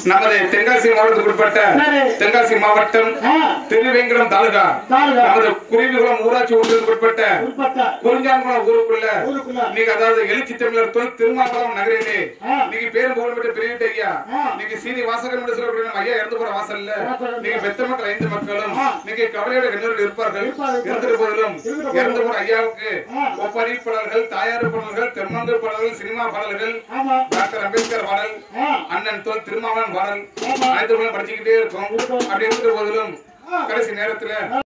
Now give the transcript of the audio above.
நமது தென்காசி மாவட்டத்துக்கு உட்பட்ட சரி. தென்காசி மாவட்டம் ஆ, திருவேங்கடம் தாலுகா தாலுகா. நமது குருவிகுளம் ஊராட்சி ஒன்றியத்துக்கு உட்பட்ட உட்பட்ட குறிஞ்சான்குளம் ஊருக்குள்ள ஊருக்குள்ள. இன்னைக்கு அதாவது எழுச்சி தமிழர் தொல் திருமாவளம் நகரிலே ஆ. இன்னைக்கு பேரும் புகழ்பெற்ற பெரிய ஐயா ஆ. இன்னைக்கு சீனி வாசகர் என்று சொல்லக்கூடிய ஐயா இறந்து போற வாசல்ல வாசல்ல. நீங்க பெத்த மக்கள் ஐந்து மக்களும் ஆ. இன்னைக்கு கவலையோட கண்ணூரில் இருப்பார்கள் இருப்பார்கள். இருந்த போதிலும் இருந்த இறந்து போற ஐயாவுக்கு ஆ. ஒப்பரி பாடல்கள் தாயார் பாடல்கள் தெம்மங்கு பாடல்கள் சினிமா பாடல்கள் ஆமா டாக்டர் அம்பேத்கர் பாடல் ஆ, அண்ணன் தோல் திருமாவளவன் பாடல் ஆமா. அனைத்து படிச்சுக்கிட்டே இருக்கும் இருக்கும். அப்படி இருக்கிற போதிலும் ஆ. கடைசி நேரத்துல